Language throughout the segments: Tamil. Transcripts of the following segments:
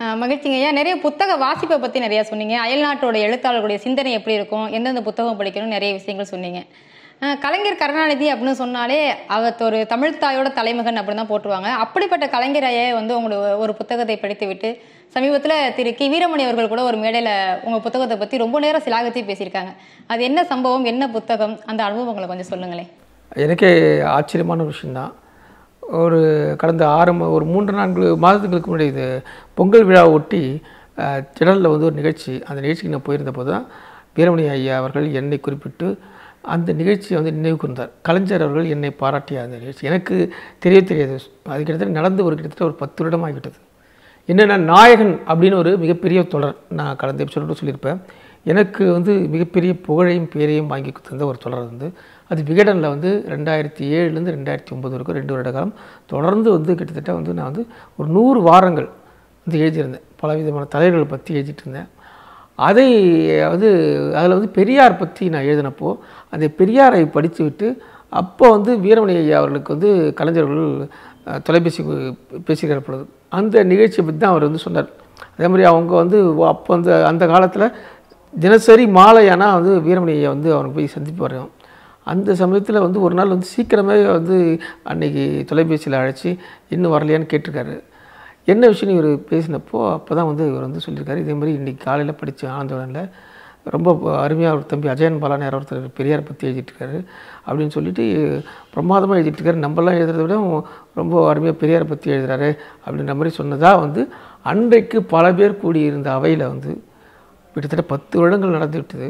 அஹ் மகிழ்ச்சிங்க ஐயா நிறைய புத்தக வாசிப்பை பற்றி நிறைய சொன்னீங்க அயல்நாட்டோட எழுத்தாளர்களுடைய சிந்தனை எப்படி இருக்கும் எந்தெந்த புத்தகம் படிக்கணும் நிறைய விஷயங்கள் சொன்னீங்க அஹ் கலைஞர் கருணாநிதி அப்படின்னு சொன்னாலே அவர் ஒரு தமிழ் தாயோட தலைமகன் அப்படின்னு தான் போட்டுருவாங்க அப்படிப்பட்ட கலைஞர் ஐயா வந்து உங்களுடைய ஒரு புத்தகத்தை படித்து விட்டு சமீபத்தில் திரு கி வீரமணி அவர்கள் கூட ஒரு மேடையில் உங்கள் புத்தகத்தை பற்றி ரொம்ப நேரம் சிலாகத்தி பேசியிருக்காங்க அது என்ன சம்பவம் என்ன புத்தகம் அந்த அனுபவங்களை கொஞ்சம் சொல்லுங்களேன் எனக்கே ஆச்சரியமான ஒரு விஷயந்தான் ஒரு கடந்த ஆறு மா- ஒரு மூன்று நான்கு மாதத்துக்கு முன்னாடி இது பொங்கல் விழாவை ஒட்டி திடலில் வந்து ஒரு நிகழ்ச்சி அந்த நிகழ்ச்சிக்கு நான் போயிருந்த போது தான் வீரமணி ஐயா அவர்கள் என்னை குறிப்பிட்டு அந்த நிகழ்ச்சியை வந்து நினைவு கூர்ந்தார் கலைஞர் அவர்கள் என்னை பாராட்டிய அந்த நிகழ்ச்சி எனக்கு தெரிய தெரியாது அது கிட்டத்தட்ட நடந்து ஒரு கிட்டத்தட்ட ஒரு பத்து வருடம் ஆகிவிட்டது என்னென்னா நாயகன் அப்படின்னு ஒரு மிகப்பெரிய தொடர் நான் கடந்த எபிசோட சொல்லியிருப்பேன் எனக்கு வந்து மிகப்பெரிய புகழையும் பேரையும் வாங்கி தந்த ஒரு தொடர் வந்து அது விகடனில் வந்து ரெண்டாயிரத்தி ஏழுலேருந்து ரெண்டாயிரத்தி ஒம்பது வரைக்கும் ரெண்டு வருட காலம் தொடர்ந்து வந்து கிட்டத்தட்ட வந்து நான் வந்து ஒரு நூறு வாரங்கள் வந்து எழுதியிருந்தேன் பல விதமான தலைவர்களை பற்றி எழுதிட்டு இருந்தேன் அதை வந்து அதில் வந்து பெரியார் பற்றி நான் எழுதினப்போ அந்த பெரியாரை படித்து விட்டு அப்போ வந்து வீரமணி ஐயா அவர்களுக்கு வந்து கலைஞர்கள் அஹ், தொலைபேசி கு- பேசியிருக்கிற பொழுது அந்த நிகழ்ச்சியை பற்றி தான் அவர் வந்து சொன்னார் அதே மாதிரி அவங்க வந்து ஓ- அப்போ அந்த அந்த காலத்தில் தினசரி மாலை ஆனால் வந்து வீரமணி ஐயா வந்து அவனுக்கு போய் சந்திப்பு வரோம் அந்த சமயத்தில் வந்து ஒரு நாள் வந்து சீக்கிரமே வந்து அன்னைக்கு தொலைபேசியில் அழைச்சி இன்னும் வரலையான்னு கேட்டிருக்காரு என்ன விஷயம் இவர் பேசினப்போ அப்போ தான் வந்து இவர் வந்து சொல்லியிருக்காரு இதே மாதிரி இன்றைக்கி காலையில் படித்த ஆனந்தவனில் ரொம்ப அருமையாக ஒரு தம்பி அஜயன் பாலான் யாரோ ஒருத்தர் பெரியார் பற்றி எழுதிட்டுருக்காரு அப்படின்னு சொல்லிட்டு பிரமாதமாக எழுதிட்டுருக்காரு நம்மலாம் எழுதுறதை விட ரொம்ப அருமையாக பெரியாரை பற்றி எழுதுறாரு அப்படின்ற மாதிரி சொன்னதாக வந்து அன்றைக்கு பல பேர் கூடியிருந்த அவையில் வந்து கிட்டத்தட்ட பத்து வருடங்கள் நடந்து விட்டது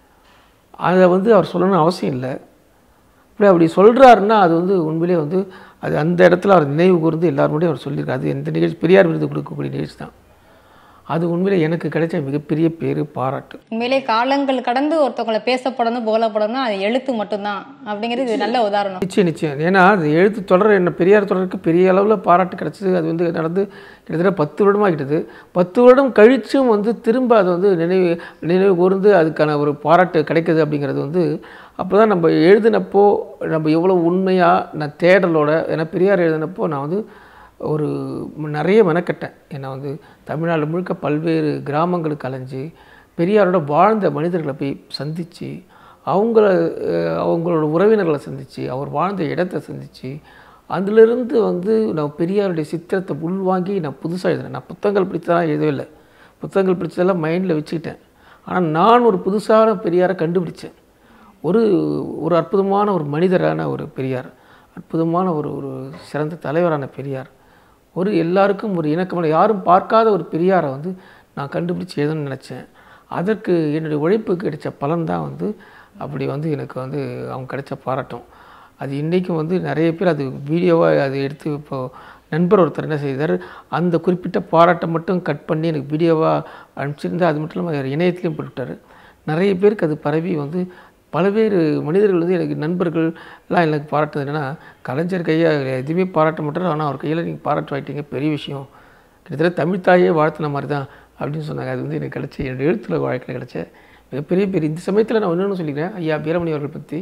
அதை வந்து அவர் சொல்லணும்னு அவசியம் இல்லை அப்படி அப்படி சொல்கிறாருன்னா அது வந்து உண்மையிலே வந்து அது அந்த இடத்துல அவர் நினைவு கூர்ந்து எல்லார் முன்னாடியும் அவர் சொல்லியிருக்காரு அது எந்த நிகழ்ச்சி பெரியார் விருது கொடுக்கக்கூடிய நிகழ்ச்சி தான் அது உண்மையிலே எனக்கு கிடைச்ச மிகப்பெரிய பேர் பாராட்டு உண்மையிலே காலங்கள் கடந்து ஒருத்தவங்களை பேசப்படணும் புகழப்படணும் அது எழுத்து மட்டும்தான் அப்படிங்கிறது இது நல்ல உதாரணம் நிச்சயம் நிச்சயம் ஏன்னா அது எழுத்து தொடர் என்ன பெரியார் தொடருக்கு பெரிய அளவில் பாராட்டு கிடச்சிது அது வந்து நடந்து கிட்டத்தட்ட பத்து வருடமாகிட்டது பத்து வருடம் கழிச்சும் வந்து திரும்ப அதை வந்து நினைவு நினைவு கூர்ந்து அதுக்கான ஒரு பாராட்டு கிடைக்குது அப்படிங்கிறது வந்து அப்போ தான் நம்ம எழுதினப்போ நம்ம எவ்வளோ உண்மையாக நான் தேடலோட ஏன்னா பெரியார் எழுதினப்போ நான் வந்து ஒரு நிறைய மெனக்கட்டேன் ஏன்னா வந்து தமிழ்நாடு முழுக்க பல்வேறு கிராமங்களுக்கு அலைஞ்சு பெரியாரோட வாழ்ந்த மனிதர்களை போய் சந்தித்து அவங்கள அஹ், அவங்களோட உறவினர்களை சந்தித்து அவர் வாழ்ந்த இடத்தை சந்தித்து அதிலிருந்து வந்து நான் பெரியாருடைய சித்திரத்தை உள்வாங்கி நான் புதுசாக எழுதுனேன் நான் புத்தகங்கள் படித்ததெல்லாம் எழுதவே இல்லை புத்தகங்கள் படித்ததெல்லாம் மைண்டில் வச்சுக்கிட்டேன் ஆனால் நான் ஒரு புதுசான பெரியாரை கண்டுபிடிச்சேன் ஒரு ஒரு அற்புதமான ஒரு மனிதரான ஒரு பெரியார் அற்புதமான ஒரு ஒரு சிறந்த தலைவரான பெரியார் ஒரு எல்லாருக்கும் ஒரு இணக்கமான யாரும் பார்க்காத ஒரு பெரியாரை வந்து நான் கண்டுபிடிச்சி எழுதணும்னு நினச்சேன் அதற்கு என்னுடைய உழைப்புக்கு கிடைச்ச பலன் தான் வந்து அப்படி வந்து எனக்கு வந்து அவங்க கிடைச்ச பாராட்டும் அது இன்றைக்கும் வந்து நிறைய பேர் அது வீடியோவாக அது எடுத்து இப்போது நண்பர் ஒருத்தர் என்ன செய்தார் அந்த குறிப்பிட்ட பாராட்டை மட்டும் கட் பண்ணி எனக்கு வீடியோவாக அனுப்பிச்சிருந்து அது மட்டும் இல்லாமல் இணையத்துலேயும் போட்டுவிட்டார் நிறைய பேருக்கு அது பரவி வந்து பல்வேறு மனிதர்கள் வந்து எனக்கு நண்பர்கள் எல்லாம் எனக்கு பாராட்டுது என்னென்னா கலைஞர் கையை எதுவுமே பாராட்ட மாட்டார் ஆனால் அவர் கையில் நீங்கள் பாராட்டு வாங்கிட்டீங்க பெரிய விஷயம் கிட்டத்தட்ட தமிழ் தாயே வாழ்த்தின மாதிரி தான் அப்படின்னு சொன்னாங்க அது வந்து எனக்கு கிடைச்ச என்னுடைய எழுத்துல வாழ்க்கையில் கிடைச்ச மிகப்பெரிய பெரிய இந்த சமயத்தில் நான் இன்னொன்று சொல்லிக்கிறேன் ஐயா வீரமணி அவர்கள் பற்றி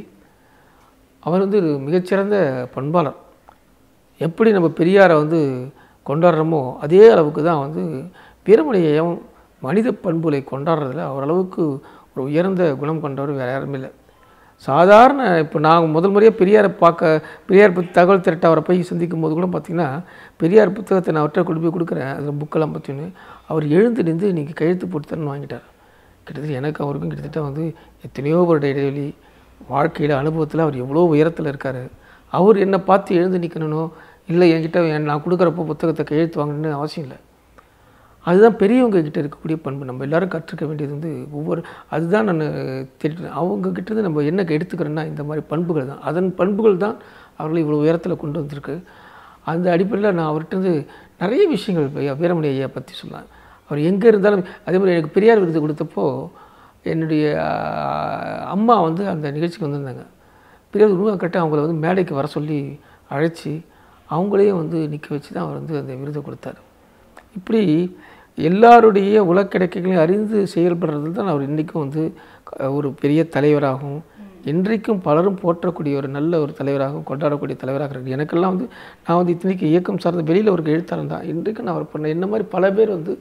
அவர் வந்து ஒரு மிகச்சிறந்த பண்பாளர் எப்படி நம்ம பெரியாரை வந்து கொண்டாடுறோமோ அதே அளவுக்கு தான் வந்து வீரமணியையும் மனித பண்புகளை கொண்டாடுறதுல அவரளவுக்கு ஒரு உயர்ந்த குணம் கொண்டவர் வேறு யாருமே இல்லை சாதாரண இப்போ நான் முதல் முறையாக பெரியாரை பார்க்க பெரியார் பற்றி தகவல் திரட்ட அவரை போய் சந்திக்கும் போது கூட பார்த்திங்கன்னா பெரியார் புத்தகத்தை நான் அவர்கிட்ட கொண்டு போய் கொடுக்குறேன் அதில் புக்கெல்லாம் பார்த்தீங்கன்னு அவர் எழுந்து நின்று நீங்கள் கையெழுத்து போட்டு தரேன்னு வாங்கிட்டார் கிட்டத்தட்ட எனக்கு அவருக்கும் கிட்டத்தட்ட வந்து எத்தனையோ வருட இடைவெளி வாழ்க்கையில் அனுபவத்தில் அவர் எவ்வளோ உயரத்தில் இருக்கார் அவர் என்னை பார்த்து எழுந்து நிற்கணும்னோ இல்லை என்கிட்ட என் நான் கொடுக்குறப்போ புத்தகத்தை கையெழுத்து வாங்கணும்னு அவசியம் இல்லை அதுதான் பெரியவங்க கிட்ட இருக்கக்கூடிய பண்பு நம்ம எல்லாரும் கற்றுக்க வேண்டியது வந்து ஒவ்வொரு அதுதான் நான் தெரிவிக்கிறேன் அவங்க கிட்ட இருந்து நம்ம என்ன எடுத்துக்கிறோன்னா இந்த மாதிரி பண்புகள் தான் அதன் பண்புகள் தான் அவர்களை இவ்வளோ உயரத்தில் கொண்டு வந்திருக்கு அந்த அடிப்படையில் நான் அவர்கிட்ட இருந்து நிறைய விஷயங்கள் இப்போ ஐயா வீரமணி ஐயா பற்றி சொல்லலாம் அவர் எங்கே இருந்தாலும் அதே மாதிரி எனக்கு பெரியார் விருது கொடுத்தப்போ என்னுடைய ஆஹ், அம்மா வந்து அந்த நிகழ்ச்சிக்கு வந்திருந்தாங்க பெரியார் உருவாக்கட்ட அவங்கள வந்து மேடைக்கு வர சொல்லி அழைச்சி அவங்களையும் வந்து நிற்க வச்சு தான் அவர் வந்து அந்த விருதை கொடுத்தாரு இப்படி எல்லாருடைய உலக்கிடக்கைகளையும் அறிந்து செயல்படுறது தான் அவர் இன்றைக்கும் வந்து க- ஒரு பெரிய தலைவராகவும் இன்றைக்கும் பலரும் போற்றக்கூடிய ஒரு நல்ல ஒரு தலைவராகவும் கொண்டாடக்கூடிய தலைவராக இருக்கு எனக்கெல்லாம் வந்து நான் வந்து இத்தனைக்கு இயக்கம் சார்ந்த வெளியில் ஒரு எழுத்தாளர் தான் இன்றைக்கும் நான் அவர் பண்ண என்ன மாதிரி பல பேர் வந்து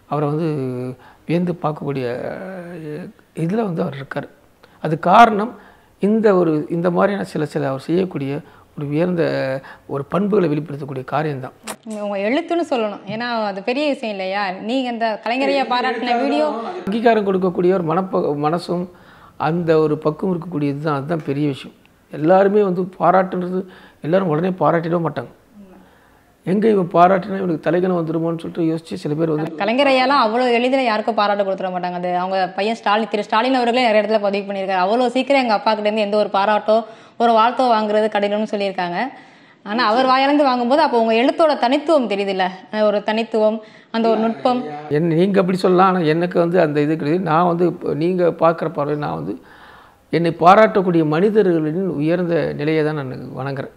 அவரை வந்து வியந்து பார்க்கக்கூடிய இதில் வந்து அவர் இருக்கார் அது காரணம் இந்த ஒரு இந்த மாதிரியான சில சில அவர் செய்யக்கூடிய ஒரு உயர்ந்த ஒரு பண்புகளை வெளிப்படுத்தக்கூடிய காரியம்தான் உங்க எழுத்துன்னு சொல்லணும் ஏன்னா அது பெரிய விஷயம் இல்லையா நீங்க இந்த கலைஞரையா பாராட்டின வீடியோ அங்கீகாரம் கொடுக்கக்கூடிய ஒரு மனப்ப மனசும் அந்த ஒரு பக்குவம் இருக்கக்கூடியது தான் அதுதான் பெரிய விஷயம் எல்லாருமே வந்து பாராட்டுன்றது எல்லாரும் உடனே பாராட்டிட மாட்டாங்க எங்கே இவன் பாராட்டினா இவனுக்கு தலைகணம் வந்துருமோன்னு சொல்லிட்டு யோசிச்சு சில பேர் வந்து கலைஞரையாலாம் அவ்வளோ எளிதில் யாருக்கும் பாராட்டு கொடுத்துட மாட்டாங்க அது அவங்க பையன் ஸ்டாலின் திரு ஸ்டாலின் அவர்களே நிறைய இடத்துல பதிவு பண்ணியிருக்காரு அவ்வளோ சீக்கிரம் எங்கள் அப்பா கிட்ட இருந்து எந்த ஒரு பாராட்டோ ஒரு வாழ்த்தோ வாங்குறது கடினம்னு சொல்லியிருக்காங்க ஆனால் அவர் வாயிலிருந்து வாங்கும்போது அப்போ உங்க எழுத்தோட தனித்துவம் தெரியுதுல்ல அஹ் ஒரு தனித்துவம் அந்த ஒரு நுட்பம் என் நீங்கள் அப்படி சொல்லலாம் ஆனால் எனக்கு வந்து அந்த இது கிடையாது நான் வந்து இப்போ நீங்கள் பார்க்குற பார்வை நான் வந்து என்னை பாராட்டக்கூடிய மனிதர்களின் உயர்ந்த நிலையை தான் நான் வணங்குறேன்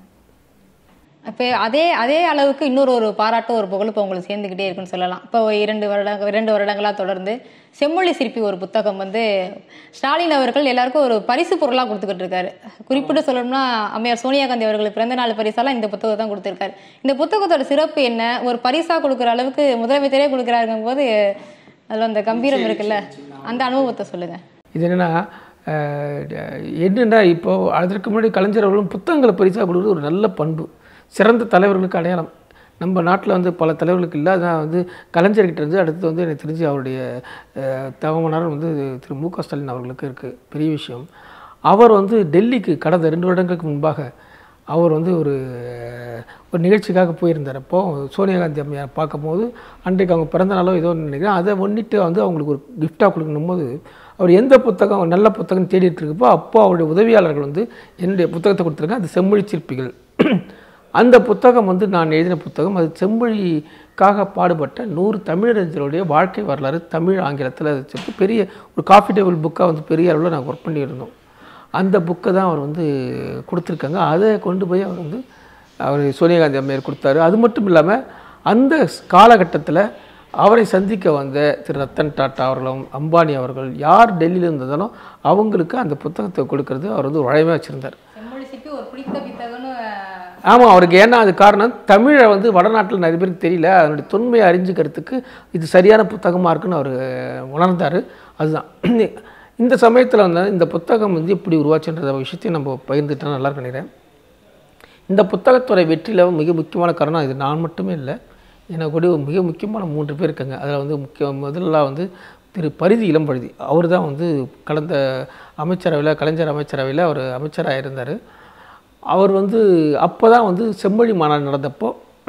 இப்போ அதே அதே அளவுக்கு இன்னொரு ஒரு பாராட்டு ஒரு புகழ் இப்போ உங்களுக்கு சேர்ந்துக்கிட்டே இருக்குன்னு சொல்லலாம் இப்போ இரண்டு வருட இரண்டு வருடங்களாக தொடர்ந்து செம்மொழி சிற்பி ஒரு புத்தகம் வந்து ஸ்டாலின் அவர்கள் எல்லாருக்கும் ஒரு பரிசு பொருளாக கொடுத்துக்கிட்டு இருக்காரு குறிப்பிட்டு சொல்லணும்னா அம்மையார் சோனியா காந்தி அவர்களுக்கு பிறந்த நாள் பரிசாலாம் இந்த புத்தகம் தான் கொடுத்துருக்காரு இந்த புத்தகத்தோட சிறப்பு என்ன ஒரு பரிசா கொடுக்குற அளவுக்கு முதலமைச்சரே கொடுக்குறாருங்கும் போது அதில் அந்த கம்பீரம் இருக்குல்ல அந்த அனுபவத்தை சொல்லுங்க இது என்னென்னா என்னென்னா இப்போது அதற்கு முன்னாடி கலைஞர் அவர்களும் புத்தகங்களை பரிசாக கொடுக்குறது ஒரு நல்ல பண்பு சிறந்த தலைவர்களுக்கு அடையாளம் நம்ம நாட்டில் வந்து பல தலைவர்களுக்கு இல்லாத வந்து கலைஞர்கிட்ட இருந்து அடுத்து வந்து எனக்கு தெரிஞ்சு அவருடைய அஹ், தகவனார் வந்து திரு மு க ஸ்டாலின் அவர்களுக்கு இருக்குது பெரிய விஷயம் அவர் வந்து டெல்லிக்கு கடந்த ரெண்டு வருடங்களுக்கு முன்பாக அவர் வந்து ஒரு ஒரு நிகழ்ச்சிக்காக போயிருந்தார் அப்போ சோனியா காந்தி அம்மையார் பார்க்கும்போது அன்றைக்கு அவங்க பிறந்த நாளோ ஏதோ ஒன்று நினைக்கிறேன் அதை முன்னிட்டு வந்து அவங்களுக்கு ஒரு கிஃப்டாக கொடுக்கணும் போது அவர் எந்த புத்தகம் நல்ல புத்தகம் தேடிட்டு இருக்கப்போ அப்போ அவருடைய உதவியாளர்கள் வந்து என்னுடைய புத்தகத்தை கொடுத்துருக்காங்க அது செம்மொழி சிற்பிகள் அந்த புத்தகம் வந்து நான் எழுதின புத்தகம் அது செம்மொழிக்காக பாடுபட்ட நூறு தமிழறிஞர்களுடைய வாழ்க்கை வரலாறு தமிழ் ஆங்கிலத்தில் அது சொல்லிட்டு பெரிய ஒரு காஃபி டேபிள் புக்காக வந்து பெரிய அளவில் நாங்கள் ஒர்க் பண்ணியிருந்தோம் அந்த புக்கை தான் அவர் வந்து கொடுத்துருக்காங்க அதை கொண்டு போய் அவர் வந்து அவர் சோனியா காந்தி அம்மையார் கொடுத்தாரு அது மட்டும் இல்லாமல் அந்த காலகட்டத்தில் அவரை சந்திக்க வந்த திரு ரத்தன் டாட்டா அவர்களும் அம்பானி அவர்கள் யார் டெல்லியில் இருந்ததாலும் அவங்களுக்கு அந்த புத்தகத்தை கொடுக்கறது அவர் வந்து வழமையாக வச்சுருந்தார் செம்மொழி சிற்பி ஒரு பிடித்த புத்தகம்னு ஆமாம் அவருக்கு ஏன்னா அது காரணம் தமிழை வந்து வடநாட்டில் நிறைய பேருக்கு தெரியல அதனுடைய தொன்மையை அறிஞ்சுக்கிறதுக்கு இது சரியான புத்தகமாக இருக்குன்னு அவர் உணர்ந்தார் அதுதான் இந்த சமயத்தில் வந்து இந்த புத்தகம் வந்து எப்படி உருவாச்சுன்ற விஷயத்தையும் நம்ம பகிர்ந்துட்டா நல்லா இருக்கும் நினைக்கிறேன் இந்த புத்தகத்தோட வெற்றியில் மிக முக்கியமான காரணம் இது நான் மட்டுமே இல்லை எனக்கு கூட ஒரு மிக முக்கியமான மூன்று பேர் இருக்காங்க அதில் வந்து முக்கிய முதல்ல வந்து திரு பரிதி இளம்பழுதி அவர் தான் வந்து கடந்த அமைச்சரவையில் கலைஞர் அமைச்சரவையில் அவர் அமைச்சராக இருந்தார் அவர் வந்து அப்போ தான் வந்து செம்மொழி மாநாடு நடந்தப்போ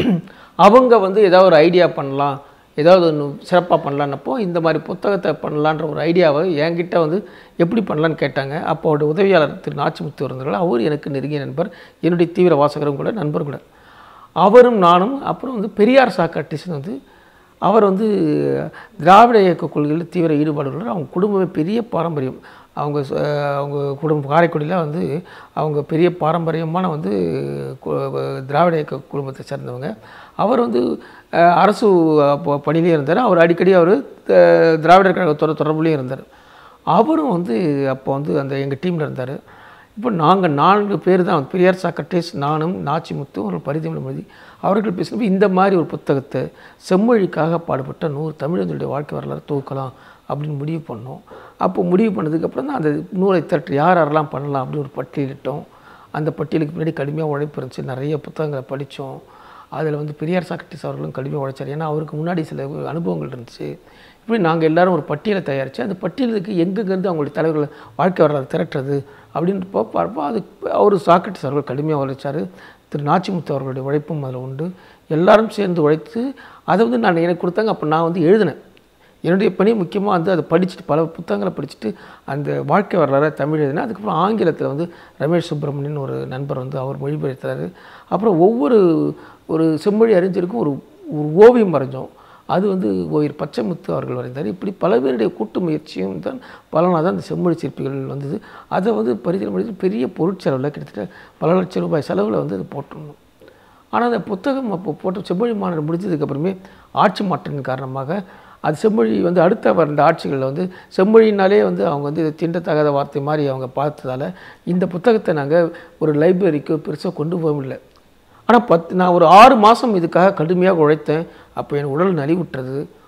அவங்க வந்து ஏதாவது ஒரு ஐடியா பண்ணலாம் ஏதாவது ஒன்று சிறப்பாக பண்ணலான்னப்போ இந்த மாதிரி புத்தகத்தை பண்ணலான்ற ஒரு ஐடியாவை என்கிட்ட வந்து எப்படி பண்ணலான்னு கேட்டாங்க அப்போ அவருடைய உதவியாளர் திரு நாச்சிமுத்து இருந்தார்கள் அவர் எனக்கு நெருங்கிய நண்பர் என்னுடைய தீவிர வாசகரும் கூட நண்பர் கூட அவரும் நானும் அப்புறம் வந்து பெரியார் சாக்காட்டிஸ்ட் வந்து அவர் வந்து திராவிட இயக்க கொள்கையில் தீவிர ஈடுபாடு உள்ளவர் அவங்க குடும்பமே பெரிய பாரம்பரியம் அவங்க ச- அவங்க குடும்பம் காரைக்குடியில் வந்து அவங்க பெரிய பாரம்பரியமான வந்து கு- திராவிட இயக்க குடும்பத்தை சேர்ந்தவங்க அவர் வந்து அஹ், அரசு ப- பணியிலே இருந்தார் அவர் அடிக்கடி அவர் திராவிடர் கழகத்தோட தொடர்புலேயும் இருந்தார் அவரும் வந்து அப்போ வந்து அந்த எங்கள் டீமில் இருந்தார் இப்போ நாங்கள் நான்கு பேர் தான் பெரியார் சாக்ரட்டிஸ் நானும் நாச்சிமுத்து ஒரு பரிதிமலை மொழி அவர்கள் பேசினப்போ இந்த மாதிரி ஒரு புத்தகத்தை செம்மொழிக்காக பாடுபட்ட நூறு தமிழர்களுடைய வாழ்க்கை வரலாறு தொகுக்கலாம் அப்படின்னு முடிவு பண்ணோம் அப்போ முடிவு பண்ணதுக்கப்புறம் தான் அந்த நூலை திரட்டு யார் யாரெல்லாம் பண்ணலாம் அப்படின்னு ஒரு பட்டியலிட்டோம் அந்த பட்டியலுக்கு பின்னாடி கடுமையாக உழைப்பு இருந்துச்சு நிறைய புத்தகங்களை படித்தோம் அதில் வந்து பெரியார் சாக்ரட்டிஸ் அவர்களும் கடுமையாக உழைச்சார் ஏன்னா அவருக்கு முன்னாடி சில அனுபவங்கள் இருந்துச்சு இப்படி நாங்கள் எல்லாரும் ஒரு பட்டியலை தயாரித்து அந்த பட்டியலுக்கு எங்கெங்கேருந்து அவங்களுடைய தலைவர்கள் வாழ்க்கை வரலாறு திரட்டுறது அப்படின்னு போ பார்ப்போம் அது அவர் சாக்ரட்டிஸ் அவர்கள் கடுமையாக உழைச்சார் திரு நாச்சிமுத்து அவர்களுடைய உழைப்பும் அதில் உண்டு எல்லாரும் சேர்ந்து உழைத்து அதை வந்து நான் எனக்கு கொடுத்தாங்க அப்போ நான் வந்து எழுதினேன் என்னுடைய பணி முக்கியமாக வந்து அதை படிச்சுட்டு பல புத்தகங்களை படிச்சுட்டு அந்த வாழ்க்கை வரலாறு தமிழ் எழுதினேன் அதுக்கப்புறம் ஆங்கிலத்தில் வந்து ரமேஷ் சுப்பிரமணியன் ஒரு நண்பர் வந்து அவர் மொழிபெயர்த்தார் அப்புறம் ஒவ்வொரு ஒரு செம்மொழி அறிஞருக்கும் ஒரு ஒரு ஓவியம் வரைஞ்சோம் அது வந்து ஓவியர் பச்சைமுத்து அவர்கள் வரைந்தார் இப்படி பல பேருடைய கூட்டு முயற்சியும் தான் பலனாக தான் அந்த செம்மொழி சிற்பிகள் வந்தது அதை வந்து பரிசீலனை பண்ணி பெரிய பொருட்செலவில் கிட்டத்தட்ட பல லட்சம் ரூபாய் செலவில் வந்து அது போட்டிருந்தோம் ஆனால் அந்த புத்தகம் அப்போ போட்ட செம்மொழி மாநாடு முடிஞ்சதுக்கப்புறமே ஆட்சி மாற்றத்தின் காரணமாக அது செம்மொழி வந்து அடுத்த வந்த ஆட்சிகளில் வந்து செம்மொழினாலே வந்து அவங்க வந்து இதை தீண்டத்தகாத வார்த்தை மாதிரி அவங்க பார்த்ததால இந்த புத்தகத்தை நாங்கள் ஒரு லைப்ரரிக்கு பெருசாக கொண்டு போக முடியல ஆனால் பத்து நான் ஒரு ஆறு மாதம் இதுக்காக கடுமையாக உழைத்தேன் அப்போ என் உடல் நலிவுற்றது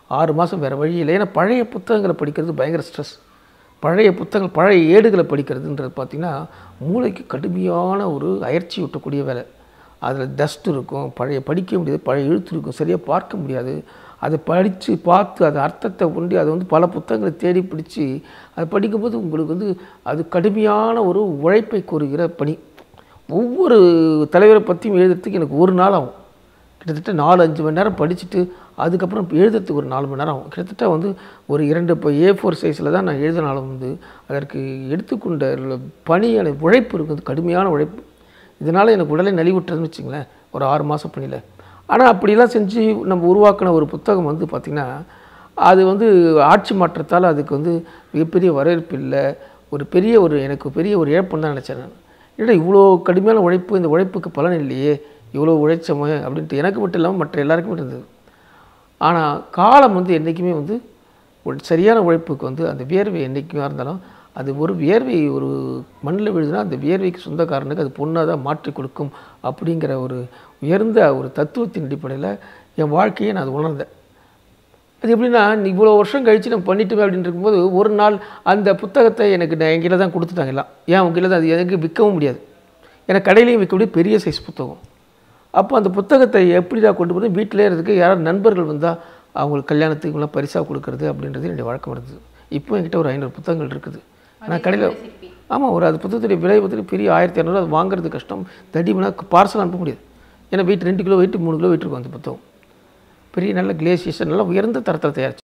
ஆறு மாதம் வேறு வழி இல்லை ஏன்னா பழைய புத்தகங்களை படிக்கிறது பயங்கர ஸ்ட்ரெஸ் பழைய புத்தகங்கள் பழைய ஏடுகளை படிக்கிறதுன்றது பார்த்திங்கன்னா மூளைக்கு கடுமையான ஒரு அயற்சி ஊட்டக்கூடிய வேலை அதில் டஸ்ட் இருக்கும் பழைய படிக்க முடியாது பழைய எழுத்து இருக்கும் சரியாக பார்க்க முடியாது அதை படித்து பார்த்து அது அர்த்தத்தை உண்டி அதை வந்து பல புத்தகங்களை தேடி பிடிச்சி அதை படிக்கும்போது உங்களுக்கு வந்து அது கடுமையான ஒரு உழைப்பை கோருகிற பணி ஒவ்வொரு தலைவரை பற்றியும் எழுதுறதுக்கு எனக்கு ஒரு நாள் ஆகும் கிட்டத்தட்ட நாலு அஞ்சு மணி நேரம் படிச்சுட்டு அதுக்கப்புறம் எழுதுறதுக்கு ஒரு நாலு மணி நேரம் ஆகும் கிட்டத்தட்ட வந்து ஒரு இரண்டு இப்போ ஏ ஃபோர் சைஸில் தான் நான் எழுதினாலும் வந்து அதற்கு எடுத்துக்கொண்ட பணியான உழைப்பு இருக்குது கடுமையான உழைப்பு இதனால் எனக்கு உடலை நலிவுட்டுறதுன்னு வச்சுங்களேன் ஒரு ஆறு மாதம் பணியில் ஆனால் அப்படிலாம் செஞ்சு நம்ம உருவாக்கின ஒரு புத்தகம் வந்து பார்த்திங்கன்னா அது வந்து ஆட்சி மாற்றத்தால் அதுக்கு வந்து மிகப்பெரிய வரவேற்பு இல்லை ஒரு பெரிய ஒரு எனக்கு பெரிய ஒரு இழப்புன்னு தான் நினச்சேன் நான் ஏன்னா இவ்வளோ கடுமையான உழைப்பு இந்த உழைப்புக்கு பலன் இல்லையே இவ்வளோ உழைச்சோமே அப்படின்ட்டு எனக்கு மட்டும் இல்லாமல் மற்ற எல்லாருக்குமே இருந்தது ஆனால் காலம் வந்து என்றைக்குமே வந்து ஒரு சரியான உழைப்புக்கு வந்து அந்த வியர்வை என்றைக்குமே இருந்தாலும் அது ஒரு வியர்வை ஒரு மண்ணில் விழுதுனா அந்த வியர்வைக்கு சொந்தக்காரனுக்கு அது பொண்ணாக தான் மாற்றி கொடுக்கும் அப்படிங்கிற ஒரு உயர்ந்த ஒரு தத்துவத்தின் அடிப்படையில் என் வாழ்க்கையை நான் அது உணர்ந்தேன் அது எப்படின்னா நீ இவ்வளோ வருஷம் கழித்து நான் பண்ணிட்டுமே அப்படின்னு இருக்கும்போது ஒரு நாள் அந்த புத்தகத்தை எனக்கு நான் என் தான் கொடுத்துட்டாங்க எல்லாம் ஏன் அவங்க தான் அது எனக்கு விற்கவும் முடியாது ஏன்னா கடையிலையும் விற்க முடியாது பெரிய சைஸ் புத்தகம் அப்போ அந்த புத்தகத்தை எப்படி நான் கொண்டு போய் வீட்டிலே இருக்கிறதுக்கு யாராவது நண்பர்கள் வந்தால் அவங்களுக்கு கல்யாணத்துக்குலாம் பரிசாக கொடுக்கறது அப்படின்றது என்னுடைய வழக்கம் இருந்தது இப்போ என்கிட்ட ஒரு ஐநூறு புத்தகங்கள் இருக்குது நான் கடையில் ஆமாம் ஒரு அது புத்தகத்துடைய விலை பற்றி பெரிய ஆயிரத்தி இரநூறு அது வாங்குறது கஷ்டம் தடிமனா பார்சல் அனுப்ப முடியாது ஏன்னா வெயிட் ரெண்டு கிலோ வெயிட் மூணு கிலோ வெயிட் இருக்கும் அந்த புத்தகம் பெரிய நல்ல கிளேசியேஷன் நல்லா உயர்ந்த தரத்தில் தயாரிச்சு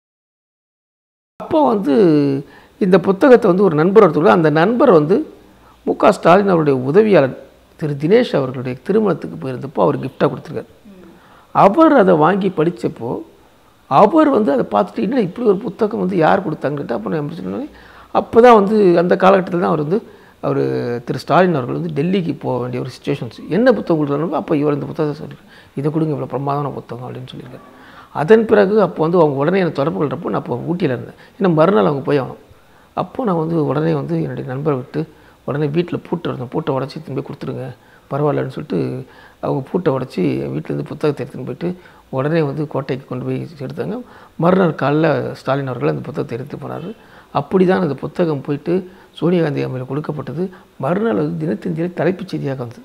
அப்போ வந்து இந்த புத்தகத்தை வந்து ஒரு நண்பர் ஒருத்தர் அந்த நண்பர் வந்து மு க ஸ்டாலின் அவருடைய உதவியாளர் திரு தினேஷ் அவர்களுடைய திருமணத்துக்கு போயிருந்தப்போ அவர் கிஃப்டாக கொடுத்துருக்காரு அவர் அதை வாங்கி படித்தப்போ அவர் வந்து அதை பார்த்துட்டு என்ன இப்படி ஒரு புத்தகம் வந்து யார் கொடுத்தாங்கன்ட்டு அப்போ நான் சொன்னேன் அப்போ தான் வந்து அந்த காலகட்டத்தில் தான் அவர் வந்து அவர் திரு ஸ்டாலின் அவர்கள் வந்து டெல்லிக்கு போக வேண்டிய ஒரு சுச்சுவேஷன்ஸ் என்ன புத்தகம் கொடுக்குறாங்க அப்போ இவர் இந்த புத்தகத்தை சொல்லியிருக்காரு இதை கொடுங்க இவ்வளோ பிரமாதமான புத்தகம் அப்படின்னு சொல்லியிருக்காரு அதன் பிறகு அப்போ வந்து அவங்க உடனே எனக்கு தொடர்பு கொள்கிறப்போ நான் அப்போ ஊட்டியில் இருந்தேன் ஏன்னா மறுநாள் அவங்க போய் ஆகணும் அப்போது நான் வந்து உடனே வந்து என்னுடைய நண்பரை விட்டு உடனே வீட்டில் பூட்டை இருந்தேன் பூட்டை உடச்சி திரும்பி கொடுத்துருங்க பரவாயில்லன்னு சொல்லிட்டு அவங்க பூட்டை உடச்சி வீட்டிலேருந்து புத்தகத்தை எடுத்துன்னு போயிட்டு உடனே வந்து கோட்டைக்கு கொண்டு போய் எடுத்தாங்க மறுநாள் காலைல ஸ்டாலின் அவர்கள் அந்த புத்தகத்தை எடுத்து போனார் அப்படி தான் அந்த புத்தகம் போயிட்டு சோனியா காந்தி அம்மையில் கொடுக்கப்பட்டது மறுநாள் வந்து தினத்தந்தியில் தலைப்புச் செய்தியாக வந்தது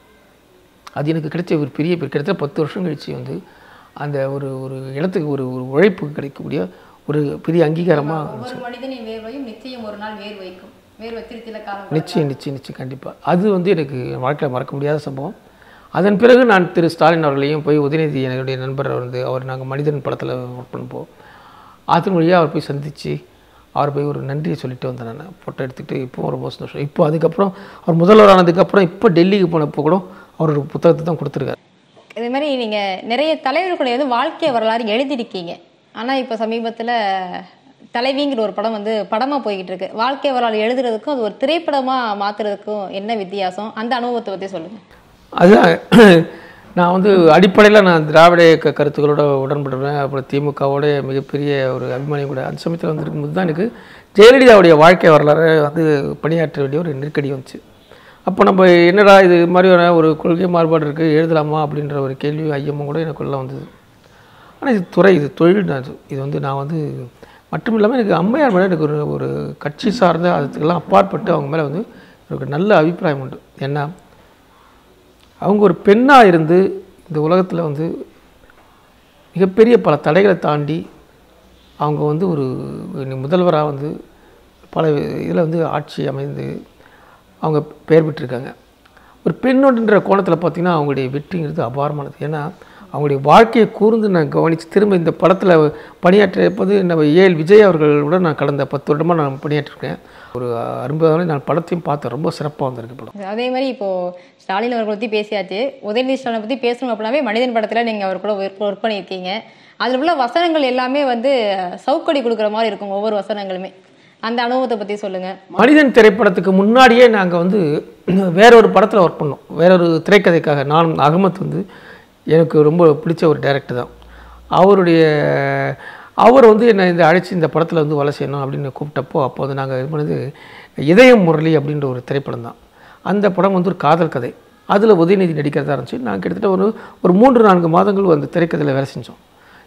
அது எனக்கு கிடைச்ச ஒரு பெரிய பேர் கிட்டத்தட்ட பத்து வருஷம் கழிச்சு வந்து அந்த ஒரு ஒரு இடத்துக்கு ஒரு ஒரு உழைப்பு கிடைக்கக்கூடிய ஒரு பெரிய அங்கீகாரமாக ஒவ்வொரு மனிதனின் வேர்வையும் நிச்சயம் ஒரு நாள் வேர் வைக்கும் வேர்வை திருத்தில காலம் நிச்சயம் நிச்சயம் நிச்சயம் கண்டிப்பாக அது வந்து எனக்கு என் வாழ்க்கையில் மறக்க முடியாத சம்பவம் அதன் பிறகு நான் திரு ஸ்டாலின் அவர்களையும் போய் உதயநிதி என்னுடைய நண்பர் வந்து அவர் நாங்கள் மனிதன் படத்தில் ஒர்க் பண்ணும்போம் அதன் வழியாக அவர் போய் சந்தித்து அவர் போய் ஒரு நன்றியை சொல்லிட்டு வந்தேன் நான் ஃபோட்டோ எடுத்துக்கிட்டு இப்போ ரொம்ப சந்தோஷம் இப்போ அதுக்கப்புறம் அவர் முதல்வர் ஆனதுக்கப்புறம் இப்போ டெல்லிக்கு போனப்போ கூட அவர் ஒரு புத்தகத்தை தான் கொடுத்துருக்காரு இதே மாதிரி நீங்க நிறைய தலைவர்களுடைய வந்து வாழ்க்கை வரலாறு எழுதியிருக்கீங்க ஆனா இப்ப சமீபத்துல தலைவிங்கிற ஒரு படம் வந்து படமா போய்கிட்டு இருக்கு வாழ்க்கை வரலாறு எழுதுறதுக்கும் அது ஒரு திரைப்படமா மாத்துறதுக்கும் என்ன வித்தியாசம் அந்த அனுபவத்தை பத்தி சொல்லுங்க அதுதான் நான் வந்து அடிப்படையில் நான் திராவிட இயக்க கருத்துக்களோட உடன்படுறேன் அப்புறம் திமுகவோட மிகப்பெரிய ஒரு அபிமானியும் கூட அந்த சமயத்தில் வந்திருக்கும்போது தான் எனக்கு ஜெயலலிதாவுடைய வாழ்க்கை வரலாறு வந்து பணியாற்ற வேண்டிய ஒரு நெருக்கடி வந்துச்சு அப்போ நம்ம என்னடா இது மாதிரியான ஒரு கொள்கை மாறுபாடு இருக்குது எழுதலாமா அப்படின்ற ஒரு கேள்வி ஐயமும் கூட எனக்குள்ள வந்தது ஆனால் இது துறை இது தொழில் தான் இது இது வந்து நான் வந்து மட்டும் இல்லாமல் எனக்கு அம்மையார் மேலே எனக்கு ஒரு ஒரு கட்சி சார்ந்த அதுக்கெல்லாம் அப்பாற்பட்டு அவங்க மேலே வந்து எனக்கு நல்ல அபிப்பிராயம் உண்டு ஏன்னா அவங்க ஒரு பெண்ணாக இருந்து இந்த உலகத்தில் வந்து மிகப்பெரிய பல தடைகளை தாண்டி அவங்க வந்து ஒரு முதல்வராக வந்து பல இதில் வந்து ஆட்சி அமைந்து அவங்க பெயர் பெற்றிருக்காங்க ஒரு பெண்ணோடுன்ற கோணத்தில் பார்த்திங்கன்னா அவங்களுடைய வெற்றிங்கிறது அபாரமானது ஏன்னா அவங்களுடைய வாழ்க்கையை கூர்ந்து நான் கவனித்து திரும்ப இந்த படத்தில் பணியாற்றியப்போது நம்ம ஏஎல் விஜய் அவர்களோட நான் கடந்த பத்து வருடமாக நான் பணியாற்றிருக்கேன் ஒரு அரும்பதான நான் படத்தையும் பார்த்தேன் ரொம்ப சிறப்பாக வந்திருக்கு படம் அதே மாதிரி இப்போ ஸ்டாலின் அவர்களை பத்தி பேசியாச்சு உதயநிதி ஸ்டாலினை பத்தி பேசணும் அப்படின்னாவே மனிதன் படத்துல நீங்க அவர் கூட ஒர்க் பண்ணியிருக்கீங்க அதுல உள்ள வசனங்கள் எல்லாமே வந்து சவுக்கடி கொடுக்குற மாதிரி இருக்கும் ஒவ்வொரு வசனங்களுமே அந்த அனுபவத்தை பத்தி சொல்லுங்க மனிதன் திரைப்படத்துக்கு முன்னாடியே நாங்கள் வந்து வேற ஒரு படத்தில் ஒர்க் பண்ணோம் வேற ஒரு திரைக்கதைக்காக நான் அகமத் வந்து எனக்கு ரொம்ப பிடிச்ச ஒரு டைரக்டர் தான் அவருடைய அவர் வந்து என்னை இந்த அழைச்சி இந்த படத்தில் வந்து வேலை செய்யணும் அப்படின்னு கூப்பிட்டப்போ அப்போ வந்து நாங்கள் இது பண்ணது இதயம் முரளி அப்படின்ற ஒரு திரைப்படம் தான் அந்த படம் வந்து ஒரு காதல் கதை அதில் உதயநிதி நடிக்கிறதா இருந்துச்சு நான் கிட்டத்தட்ட ஒரு ஒரு மூன்று நான்கு மாதங்கள் அந்த திரைக்கதையில் வேலை செஞ்சோம்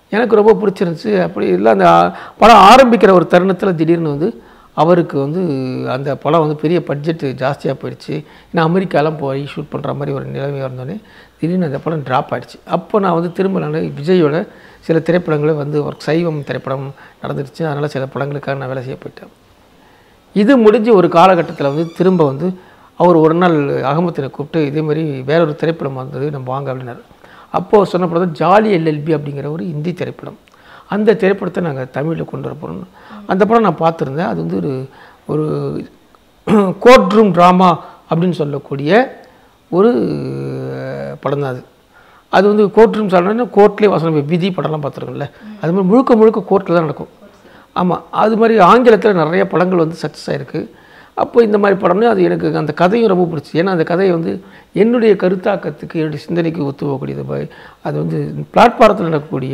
எனக்கு ரொம்ப பிடிச்சிருந்துச்சு அப்படி இல்லை அந்த ஆ- படம் ஆரம்பிக்கிற ஒரு தருணத்தில் திடீர்னு வந்து அவருக்கு வந்து அந்த படம் வந்து பெரிய பட்ஜெட் ஜாஸ்தியாக போயிடுச்சு ஏன்னா அமெரிக்காலாம் போய் ஷூட் பண்ணுற மாதிரி ஒரு நிலைமை வந்தோடனே திடீர்னு அந்த படம் ட்ராப் ஆயிடுச்சு அப்போ நான் வந்து திரும்ப நான் விஜயோட சில திரைப்படங்களை வந்து ஒரு சைவம் திரைப்படம் நடந்துருச்சு அதனால் சில படங்களுக்காக நான் வேலை செய்ய போயிட்டேன் இது முடிஞ்சு ஒரு காலகட்டத்தில் வந்து திரும்ப வந்து அவர் ஒரு நாள் அகமத்தினை கூப்பிட்டு இதே மாதிரி வேற ஒரு திரைப்படம் வந்தது நம்ம வாங்க அப்படின்னாரு அப்போது சொன்ன படம் தான் ஜாலி எல்எல்பி அப்படிங்கிற ஒரு இந்தி திரைப்படம் அந்த திரைப்படத்தை நாங்கள் தமிழில் கொண்டு வர போகிறோம் அந்த படம் நான் பார்த்துருந்தேன் அது வந்து ஒரு ஒரு கோர்ட் ரூம் ட்ராமா அப்படின்னு சொல்லக்கூடிய ஒரு படம் தான் அது அது வந்து கோர்ட் ரூம் சொல்லணும்னா கோர்ட்லேயே வசனம் விதி படம்லாம் பார்த்துருக்கோம்ல அது மாதிரி முழுக்க முழுக்க கோர்ட்டில் தான் நடக்கும் ஆமாம் அது மாதிரி ஆங்கிலத்தில் நிறைய படங்கள் வந்து சக்ஸஸ் ஆகிருக்கு அப்போ இந்த மாதிரி படம்னு அது எனக்கு அந்த கதையும் ரொம்ப பிடிச்சி ஏன்னா அந்த கதையை வந்து என்னுடைய கருத்தாக்கத்துக்கு என்னுடைய சிந்தனைக்கு ஒத்து போகக்கூடியது ப- அது வந்து பிளாட்பாரத்தில் நடக்கக்கூடிய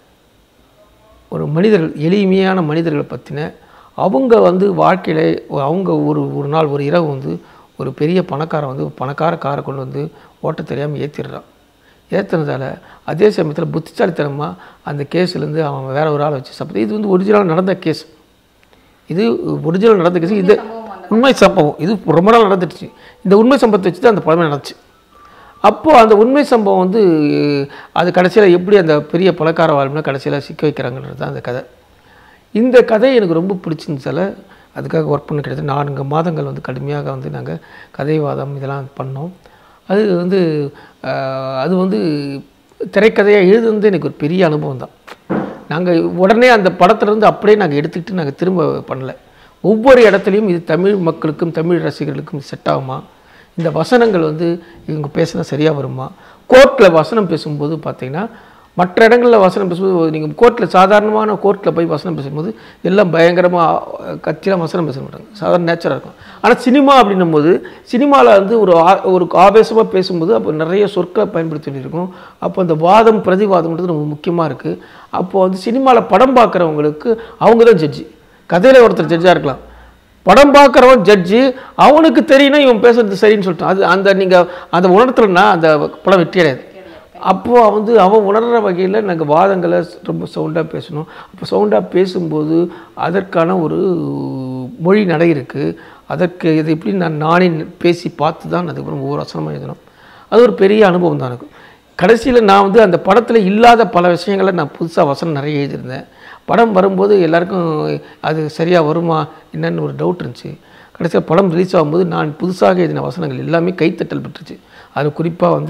ஒரு மனிதர்கள் எளிமையான மனிதர்களை பற்றின அவங்க வந்து வாழ்க்கையில் அவங்க ஒரு ஒரு நாள் ஒரு இரவு வந்து ஒரு பெரிய பணக்காரன் வந்து பணக்கார காரை கொண்டு வந்து ஓட்ட தெரியாமல் ஏற்றிடுறான் ஏற்றுனதால அதே சமயத்தில் புத்திசாலித்தனமாக அந்த கேஸ்லேருந்து அவன் வேற ஒரு ஆளை வச்சு சப்போஸ் இது வந்து ஒரிஜினலாக நடந்த கேஸ் இது ஒரிஜினல் நடந்த கேஸ் இது உண்மை சம்பவம் இது ரொம்ப நாள் நடந்துடுச்சு இந்த உண்மை சம்பவத்தை வச்சு தான் அந்த படமே நடந்துச்சு அப்போது அந்த உண்மை சம்பவம் வந்து அது கடைசியில் எப்படி அந்த பெரிய பணக்கார வாழ்வுனா கடைசியில் சிக்க வைக்கிறாங்கன்றது தான் அந்த கதை இந்த கதை எனக்கு ரொம்ப பிடிச்சிருந்துச்சால அதுக்காக ஒர்க் பண்ண கிட்டத்தட்ட நான்கு மாதங்கள் வந்து கடுமையாக வந்து நாங்கள் கதைவாதம் இதெல்லாம் பண்ணோம் அது வந்து ஆஹ், அது வந்து திரைக்கதையாக எழுதுனது எனக்கு ஒரு பெரிய அனுபவம் தான் நாங்கள் உடனே அந்த படத்துலேருந்து அப்படியே நாங்கள் எடுத்துக்கிட்டு நாங்கள் திரும்ப பண்ணல ஒவ்வொரு இடத்துலையும் இது தமிழ் மக்களுக்கும் தமிழ் ரசிகர்களுக்கும் செட் ஆகுமா இந்த வசனங்கள் வந்து இவங்க பேசினா சரியாக வருமா கோர்ட்டில் வசனம் பேசும்போது பார்த்தீங்கன்னா மற்ற இடங்களில் வசனம் பேசும்போது நீங்கள் கோர்ட்டில் சாதாரணமான கோர்ட்டில் போய் வசனம் பேசும்போது எல்லாம் பயங்கரமாக கத்திலாம் வசனம் பேச மாட்டாங்க சாதாரண நேச்சராக இருக்கும் ஆனால் சினிமா அப்படின்னும் போது சினிமாவில் வந்து ஒரு ஆ- ஒரு ஆவேசமாக பேசும்போது அப்போ நிறைய சொற்களை பயன்படுத்தி இருக்கும் அப்போ அந்த வாதம் பிரதிவாதம்ன்றது ரொம்ப முக்கியமாக இருக்குது அப்போ வந்து சினிமாவில் படம் பார்க்குறவங்களுக்கு அவங்க தான் ஜட்ஜி கதையில் ஒருத்தர் ஜட்ஜாக இருக்கலாம் படம் பார்க்குறவன் ஜட்ஜி அவனுக்கு தெரியணும் இவன் பேசுறது சரின்னு சொல்லிட்டான் அது அந்த நீங்கள் அந்த உணர்த்தலைன்னா அந்த படம் வெற்றி அடையாது அப்போது வந்து அவன் உணர்கிற வகையில் நாங்கள் வாதங்களை ரொம்ப சவுண்டாக பேசணும் அப்போ சவுண்டாக பேசும்போது அதற்கான ஒரு மொழி நடை இருக்குது அதற்கு இது எப்படி நான் நானே பேசி பார்த்து தான் அதுக்கப்புறம் ஒவ்வொரு வசனமாக எழுதணும் அது ஒரு பெரிய அனுபவம் தான் எனக்கு கடைசியில் நான் வந்து அந்த படத்தில் இல்லாத பல விஷயங்களை நான் புதுசாக வசனம் நிறைய எழுதியிருந்தேன் படம் வரும்போது எல்லாருக்கும் அது சரியாக வருமா என்னன்னு ஒரு டவுட் இருந்துச்சு கடைசியில் படம் ரிலீஸ் ஆகும்போது நான் புதுசாக எழுதின வசனங்கள் எல்லாமே கைத்தட்டல் பெற்றுச்சு அது குறிப்பாக வந்து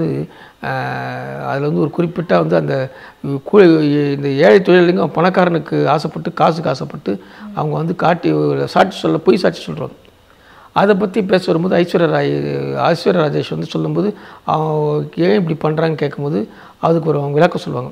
அதில் வந்து ஒரு குறிப்பிட்ட வந்து அந்த கூ- இந்த ஏழை தொழிலாளிங்க பணக்காரனுக்கு ஆசைப்பட்டு காசுக்கு ஆசைப்பட்டு அவங்க வந்து காட்டி சாட்சி சொல்ல பொய் சாட்சி சொல்கிறாங்க அதை பற்றி பேச வரும்போது ஐஸ்வர்யா ராய் ஐஸ்வர்யா ராஜேஷ் வந்து சொல்லும்போது அவங்க ஏன் இப்படி பண்ணுறாங்கன்னு கேட்கும்போது அதுக்கு ஒரு அவங்க விளக்கம் சொல்லுவாங்க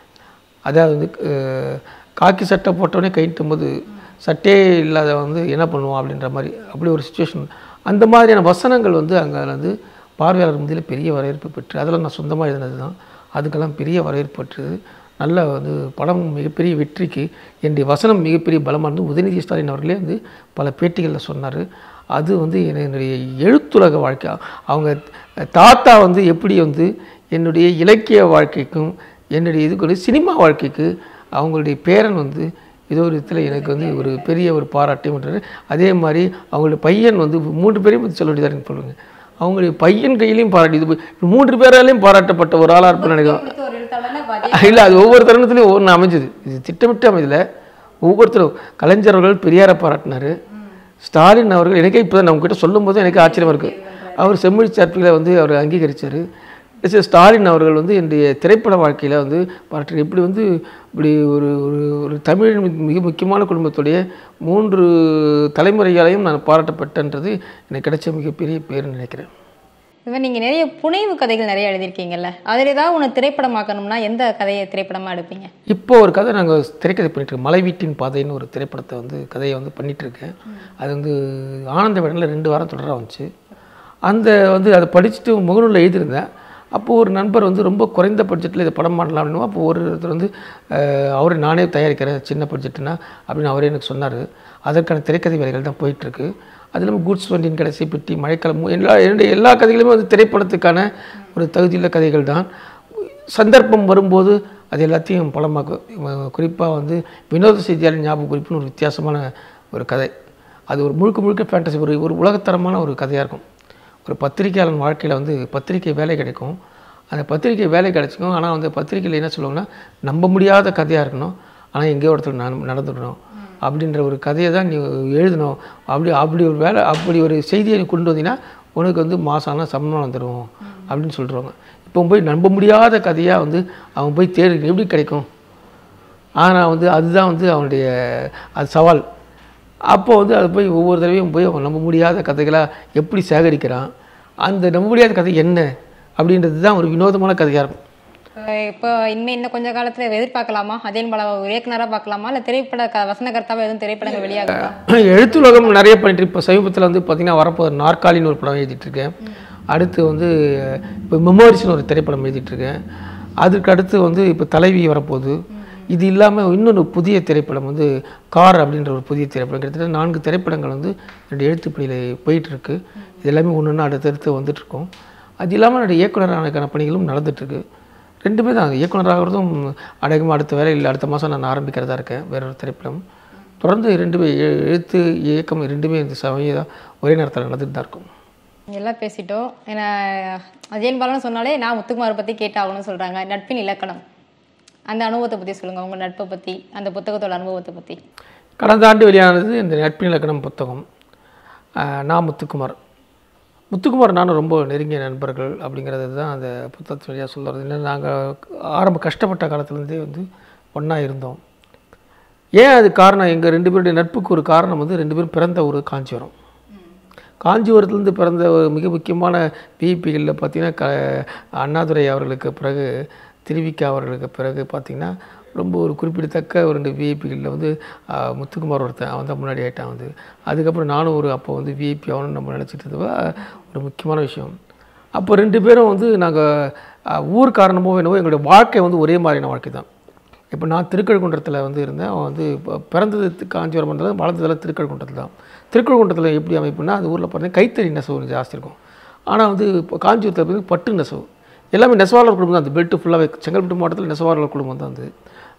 அதாவது வந்து அஹ், காக்கி சட்டை போட்டவொடனே கைட்டும் போது சட்டையே இல்லாத வந்து என்ன பண்ணுவோம் அப்படின்ற மாதிரி அப்படி ஒரு சுச்சுவேஷன் அந்த மாதிரியான வசனங்கள் வந்து அங்கே வந்து பார்வையாளர் மத்தியில் பெரிய வரவேற்பு பெற்று அதெல்லாம் நான் சொந்தமாக எழுதினது தான் அதுக்கெல்லாம் பெரிய வரவேற்பு பெற்றது நல்ல வந்து படம் மிகப்பெரிய வெற்றிக்கு என்னுடைய வசனம் மிகப்பெரிய பலமாக இருந்து உதயநிதி ஸ்டாலின் அவர்களே வந்து பல பேட்டிகளில் சொன்னார் அது வந்து என்னுடைய எழுத்துலக வாழ்க்கை அவங்க தாத்தா வந்து எப்படி வந்து என்னுடைய இலக்கிய வாழ்க்கைக்கும் என்னுடைய இதுக்கு வந்து சினிமா வாழ்க்கைக்கு அவங்களுடைய பேரன் வந்து ஏதோ ஒரு விதத்தில் எனக்கு வந்து ஒரு பெரிய ஒரு பாராட்டையும் பண்ணுறாரு அதே மாதிரி அவங்களுடைய பையன் வந்து மூன்று பேரையும் பற்றி சொல்ல வேண்டியதாக இருக்கு சொல்லுங்க அவங்களுடைய பையன் கையிலையும் பாராட்டி இது போய் மூன்று பேராலையும் பாராட்டப்பட்ட ஒரு ஆளாக இருப்பேன் நினைக்கிறேன் இல்லை அது ஒவ்வொரு தருணத்துலையும் ஒவ்வொன்று அமைஞ்சது இது திட்டமிட்டு அமைதியில் ஒவ்வொருத்தரும் கலைஞர் அவர்கள் பெரியாரை பாராட்டினாரு ஸ்டாலின் அவர்கள் எனக்கே இப்போ தான் உங்ககிட்ட சொல்லும்போது எனக்கு ஆச்சரியமாக இருக்குது அவர் செம்மொழி சார்பில் வந்து அவர் அங்கீகரித்தார் ஸ்டாலின் அவர்கள் வந்து என்னுடைய திரைப்பட வாழ்க்கையில் வந்து பாராட்டு இப்படி வந்து இப்படி ஒரு ஒரு ஒரு தமிழ் மிக முக்கியமான குடும்பத்துடைய மூன்று தலைமுறையாலையும் நான் பாராட்டப்பட்டன்றது எனக்கு கிடைச்ச மிகப்பெரிய பேருன்னு நினைக்கிறேன் இதுவே நீங்க நிறைய புனைவு கதைகள் நிறைய எழுதியிருக்கீங்கல்ல அதில் ஏதாவது ஒன்று திரைப்படமாக்கணும்னா எந்த கதையை திரைப்படமா எடுப்பீங்க இப்போ ஒரு கதை நாங்கள் திரைக்கதை பண்ணிட்டு இருக்கோம் மலை வீட்டின் பாதைன்னு ஒரு திரைப்படத்தை வந்து கதையை வந்து பண்ணிட்டு இருக்கேன் அது வந்து ஆனந்த விடனில் ரெண்டு வாரம் தொடராக வந்துச்சு அந்த வந்து அதை படிச்சுட்டு முகநூலில் எழுதியிருந்தேன் அப்போது ஒரு நண்பர் வந்து ரொம்ப குறைந்த பட்ஜெட்டில் இதை படம் பண்ணலாம் அப்படின்னு அப்போ ஒரு ஒருத்தர் வந்து அஹ், அவரே நானே தயாரிக்கிறேன் சின்ன பட்ஜெட்டுனா அப்படின்னு அவரே எனக்கு சொன்னார் அதற்கான திரைக்கதை வேலைகள் தான் போயிட்டுருக்கு அது இல்லாமல் குட்ஸ் வண்டியின் கடைசி பெட்டி மழைக்காலம் மு- எல்லா என்னுடைய எல்லா கதைகளுமே வந்து திரைப்படத்துக்கான ஒரு தகுதியுள்ள கதைகள் தான் சந்தர்ப்பம் வரும்போது அது எல்லாத்தையும் படமாக்கும் குறிப்பாக வந்து வினோத செய்தியாளர் ஞாபக குறிப்புன்னு ஒரு வித்தியாசமான ஒரு கதை அது ஒரு முழுக்க முழுக்க ஃபேண்டசி ஒரு ஒரு உலகத்தரமான ஒரு கதையாக இருக்கும் ஒரு பத்திரிகையாளன் வாழ்க்கையில் வந்து பத்திரிகை வேலை கிடைக்கும் அந்த பத்திரிகை வேலை கிடைச்சிக்கும் ஆனால் வந்து பத்திரிக்கையில் என்ன சொல்லுவாங்கன்னா நம்ப முடியாத கதையாக இருக்கணும் ஆனால் எங்கேயோ இடத்துல நட நடந்துடணும் அப்படின்ற ஒரு கதையை தான் நீ எழுதணும் அப்படி அப்படி ஒரு வேலை அப்படி ஒரு செய்தியை நீ கொண்டு வந்தீங்கன்னா உனக்கு வந்து மாசான சம்பளம் தருவோம் அப்படின்னு சொல்லிடுவாங்க இப்போ போய் நம்ப முடியாத கதையாக வந்து அவன் போய் தேடி எப்படி கிடைக்கும் ஆனால் வந்து அதுதான் வந்து அவனுடைய அது சவால் அப்போ வந்து அது போய் ஒவ்வொரு தடவையும் போய் அவன் நம்ப முடியாத கதைகளாக எப்படி சேகரிக்கிறான் அந்த நம்ப முடியாத கதை என்ன அப்படின்றது தான் ஒரு வினோதமான கதையாக இருக்கும் அஹ் இப்போ இனிமே இன்னும் கொஞ்ச காலத்துல எதிர்பார்க்கலாமா அதேன் பல ஒரு இயக்குனரா பார்க்கலாமா இல்ல திரைப்பட க- வசனகர்த்தாவா எதுவும் திரைப்படங்கள் வெளியாகுதா எழுத்துலகம் நிறைய பண்ணிட்டு இப்போ சமீபத்தில் வந்து பார்த்திங்கன்னா வரப்போகிற நாற்காலின்னு ஒரு படம் எழுதிட்டு இருக்கேன் அடுத்து வந்து இப்போ மெமோரிஸ்னு ஒரு திரைப்படம் எழுதிட்டு இருக்கேன் அதுக்கு அடுத்து வந்து இப்போ தலைவி வரப்போகுது இது இல்லாமல் இன்னொரு புதிய திரைப்படம் வந்து கார் அப்படின்ற ஒரு புதிய திரைப்படம் கிட்டத்தட்ட நான்கு திரைப்படங்கள் வந்து என்னுடைய எழுத்துப்பணியில் போயிட்டுருக்கு இது எல்லாமே ஒன்று ஒன்று அடுத்தடுத்து வந்துட்டுருக்கோம் அது இல்லாமல் என்னுடைய இயக்குனரானக்கான பணிகளும் நடந்துட்டுருக்கு ரெண்டுமே தான் இயக்குனராகிறதும் அநேகமாக அடுத்த வேலையில் அடுத்த மாதம் நான் ஆரம்பிக்கிறதா இருக்கேன் வேற ஒரு திரைப்படம் தொடர்ந்து ரெண்டுமே எ- எழுத்து இயக்கம் ரெண்டுமே இந்த சமயம் ஒரே நேரத்தில் நடந்துட்டு தான் இருக்கும் எல்லாம் பேசிட்டோம் ஏன்னா அஜயன் பாலன் சொன்னாலே நான் முத்துக்குமார் பத்தி கேட்டாகணும்னு சொல்றாங்க நட்பின் இலக்கணம் அந்த அனுபவத்தை பத்தி சொல்லுங்க உங்க நட்பை பத்தி அந்த புத்தகத்தோட அனுபவத்தை பத்தி கடந்த ஆண்டு வெளியானது இந்த நட்பின் இலக்கணம் புத்தகம் ஆஹ் நான் முத்துக்குமார் முத்துக்குமார் நானும் ரொம்ப நெருங்கிய நண்பர்கள் அப்படிங்கிறது தான் அந்த புத்தகத்து வழியாக சொல்கிறது இல்லை நாங்கள் ஆரம்ப கஷ்டப்பட்ட காலத்துலேருந்தே வந்து ஒன்றா இருந்தோம் ஏன் அது காரணம் எங்கள் ரெண்டு பேருடைய நட்புக்கு ஒரு காரணம் வந்து ரெண்டு பேரும் பிறந்த ஒரு காஞ்சிபுரம் காஞ்சிபுரத்துலேருந்து பிறந்த ஒரு மிக முக்கியமான பிஇபிகளில் பார்த்தீங்கன்னா க அண்ணாதுரை அவர்களுக்கு பிறகு திருவிக்கா அவர்களுக்கு பிறகு பார்த்திங்கன்னா ரொம்ப ஒரு குறிப்பிடத்தக்க ஒரு ரெண்டு விஐபிகளில் வந்து ஆ, முத்துக்குமார் ஒருத்தன் அவன் தான் முன்னாடி ஆகிட்டான் வந்து அதுக்கப்புறம் நானும் ஒரு அப்போ வந்து விஐபி அவனும் நம்ம நினச்சிட்டு இருந்தவ ஒரு முக்கியமான விஷயம் அப்போ ரெண்டு பேரும் வந்து நாங்கள் ஊர் காரணமோ என்னவோ எங்களுடைய வாழ்க்கை வந்து ஒரே மாதிரியான வாழ்க்கை தான் இப்போ நான் திருக்கழுக்குன்றத்தில் வந்து இருந்தேன் அவன் வந்து இப்போ பிறந்தது தி- காஞ்சிபுரம் இருந்தாலும் வளர்ந்ததெல்லாம் திருக்கழுக்குன்றத்தில் தான் திருக்கழுக்குன்றத்தில் எப்படி அமைப்புனா அந்த ஊரில் பார்த்தீங்கன்னா கைத்தறி நெசவு கொஞ்சம் ஜாஸ்தி இருக்கும் ஆனால் வந்து இப்போ காஞ்சிபுரத்தில் பார்த்தீங்கன்னா பட்டு நெசவு எல்லாமே நெசவாளர் குடும்பம் தான் அந்த பெல்ட்டு ஃபுல்லாகவே செங்கல்பட்டு மாவட்டத்தில் நெசவாளர் குடும்பம் தான் வந்து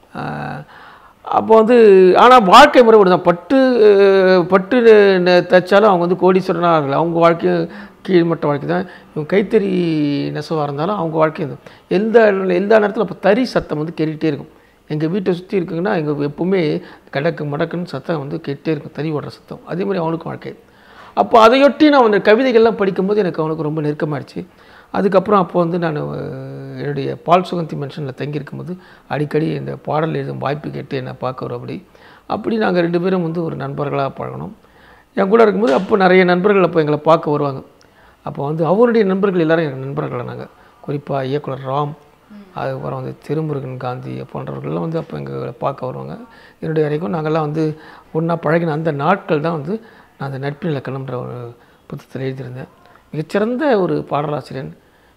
அப்போ வந்து ஆனால் வாழ்க்கை முறை ஒரு தான் பட்டு அஹ், பட்டு நெ- தைச்சாலும் அவங்க வந்து கோடீஸ்வரனாக ஆகல அவங்க வாழ்க்கையும் கீழ்மட்ட வாழ்க்கை தான் இவங்க கைத்தறி நெசவாக இருந்தாலும் அவங்க வாழ்க்கை தான் எந்த எந்த நேரத்தில் இப்போ தறி சத்தம் வந்து கேட்டுகிட்டே இருக்கும் எங்கள் வீட்டை சுற்றி இருக்குங்கன்னா எங்கள் எப்பவுமே கடக்கு மடக்குன்னு சத்தம் வந்து கேட்டே இருக்கும் தறி ஓடுற சத்தம் அதே மாதிரி அவனுக்கும் வாழ்க்கை அப்போ அதையொட்டி நான் அந்த கவிதைகள்லாம் படிக்கும்போது எனக்கு அவனுக்கு ரொம்ப நெருக்கமாயிடுச்சு அதுக்கப்புறம் அப்போ வந்து நான் அஹ், என்னுடைய பால் சுகந்தி மென்ஷனில் தங்கியிருக்கும்போது அடிக்கடி இந்த பாடல் எழுதும் வாய்ப்பு கேட்டு என்னை பார்க்க வரும் அப்படி அப்படி நாங்கள் ரெண்டு பேரும் வந்து ஒரு நண்பர்களாக பழகணும் என் கூட இருக்கும்போது அப்போ நிறைய நண்பர்கள் அப்போ எங்களை பார்க்க வருவாங்க அப்போ வந்து அவருடைய நண்பர்கள் எல்லாரும் எனக்கு நண்பர்கள் நாங்கள் குறிப்பாக இயக்குனர் ராம் அதுக்கப்புறம் வந்து திருமுருகன் காந்தி போன்றவர்கள்லாம் வந்து அப்போ எங்களை பார்க்க வருவாங்க என்னுடைய வரைக்கும் நாங்கள்லாம் வந்து ஒன்றா பழகின அந்த நாட்கள் தான் வந்து நான் அந்த நட்பின் இலக்கணம்ன்ற ஒரு புத்தகத்தில் எழுதியிருந்தேன் மிகச்சிறந்த ஒரு பாடலாசிரியன்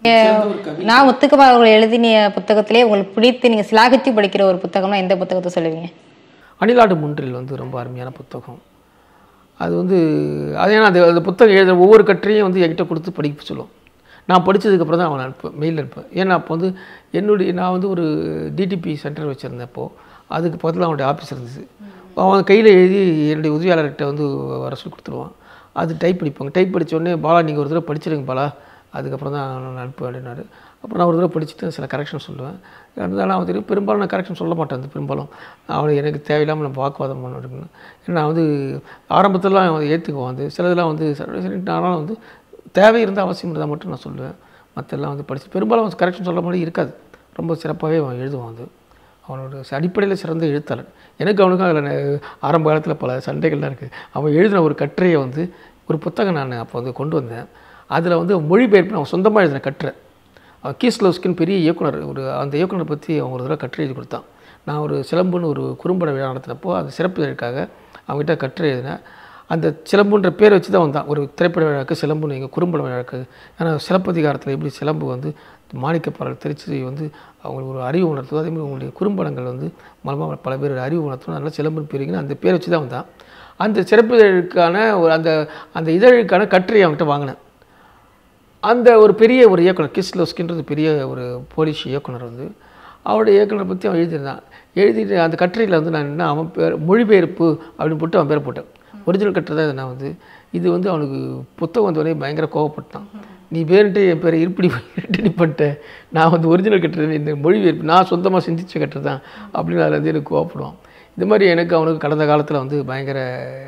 நான் முத்துக்குமார் அவர்கள் எழுதின புத்தகத்திலே உங்களுக்கு பிடித்து நீங்க சிலாகித்து படிக்கிற ஒரு புத்தகம்னா எந்த புத்தகத்தை சொல்லுவீங்க அணிலாடு முன்றில் வந்து ரொம்ப அருமையான புத்தகம் அது வந்து அது ஏன்னா அது அந்த புத்தகம் எழுதுற ஒவ்வொரு கட்டுரையும் வந்து என்கிட்ட கொடுத்து படிக்க சொல்லுவோம் நான் படித்ததுக்கப்புறம் தான் அவன் அனுப்பேன் மெயில் அனுப்பேன் ஏன்னா அப்போ வந்து என்னுடைய நான் வந்து ஒரு டிடிபி சென்டர் வச்சுருந்தேன் அப்போது அதுக்கு பக்கத்தில் அவனுடைய ஆஃபீஸ் இருந்துச்சு அவன் கையில் எழுதி என்னுடைய உதவியாளர்கிட்ட வந்து வர சொல்லி கொடுத்துருவான் அது டைப் படிப்பாங்க டைப் படிச்ச உடனே பாலா நீங்கள் ஒரு தடவை படிச்சிருங்க பாலா அதுக்கப்புறம் தான் நான் அனுப்புவேன் அப்படின்னாரு அப்புறம் நான் ஒரு தடவை படிச்சுட்டு சில கரெக்ஷன் சொல்லுவேன் இருந்தாலும் அவன் தெரியும் பெரும்பாலும் நான் கரெக்ஷன் சொல்ல மாட்டேன் வந்து பெரும்பாலும் அவனை எனக்கு தேவையில்லாமல் நான் வாக்குவாதம் பண்ண இருக்கணும் ஏன்னா வந்து ஆரம்பத்திலலாம் அவன் ஏற்றுக்குவான் வந்து சிலதெல்லாம் வந்து சரி சரி நானும் வந்து தேவை இருந்தால் அவசியம் இருந்தால் மட்டும் நான் சொல்லுவேன் மற்றெல்லாம் வந்து படித்து பெரும்பாலும் அவன் கரெக்ஷன் சொல்ல மாதிரி இருக்காது ரொம்ப சிறப்பாகவே அவன் எழுதுவான் வந்து அவனோட அடிப்படையில் சிறந்த எழுத்தாளர் எனக்கு அவனுக்கும் அதில் ஆரம்ப காலத்தில் பல சண்டைகள்லாம் இருக்குது அவன் எழுதின ஒரு கட்டுரையை வந்து ஒரு புத்தகம் நான் அப்போ வந்து கொண்டு வந்தேன் அதில் வந்து மொழிபெயர்ப்பு அவன் சொந்தமாக எழுதின கட்டுரை அவன் கீஸ்லோஸ்கின்னு பெரிய இயக்குனர் ஒரு அந்த இயக்குனரை பற்றி அவன் ஒரு தடவை கட்டுரை எழுதி கொடுத்தான் நான் ஒரு சிலம்புன்னு ஒரு குறும்பட விழா நடத்தினப்போ அது சிறப்பு இதழுக்காக அவங்ககிட்ட கட்டுரை எழுதினேன் அந்த சிலம்புன்ற பேர் வச்சு தான் வந்தான் ஒரு திரைப்பட விழாக்கு சிலம்புன்னு எங்கள் குறும்பட விழாக்கு ஏன்னா சிலப்பதிகாரத்தில் எப்படி சிலம்பு வந்து மாணிக்கப்பாடல் திருச்சி வந்து அவங்களுக்கு ஒரு அறிவு உணர்த்துவோம் அதே மாதிரி உங்களுடைய குறும்படங்கள் வந்து மூலமாக பல பேர் அறிவு உணர்த்தணும் அதனால் சிலம்புன்னு பேருங்கன்னு அந்த பேர் வச்சு தான் வந்தான் அந்த சிறப்பு இதழுக்கான ஒரு அந்த அந்த இதழுக்கான கட்டுரையை அவங்ககிட்ட வாங்கினேன் அந்த ஒரு பெரிய ஒரு இயக்குனர் கிஸ்லோஸ்கின்றது பெரிய ஒரு போலீஸ் இயக்குனர் வந்து அவருடைய இயக்குனரை பற்றி அவன் எழுதியிருந்தான் எழுதிட்டு அந்த கட்டுரையில் வந்து நான் என்ன அவன் பேர் மொழிபெயர்ப்பு அப்படின்னு போட்டு அவன் பேரை போட்டேன் ஒரிஜினல் கட்டுரை தான் இது நான் வந்து இது வந்து அவனுக்கு புத்தகம் வந்தவொடனே பயங்கர கோவப்பட்டான் நீ பேருன்ட்டு என் பேரை இருப்படி இருட்டடி பண்ணிட்ட நான் வந்து ஒரிஜினல் கட்டுறது இந்த மொழிபெயர்ப்பு நான் சொந்தமாக சிந்திச்ச கட்டுறது தான் அப்படின்னு அதில் வந்து எனக்கு கோவப்படுவான் இந்த மாதிரி எனக்கு அவனுக்கு கடந்த காலத்தில் வந்து பயங்கர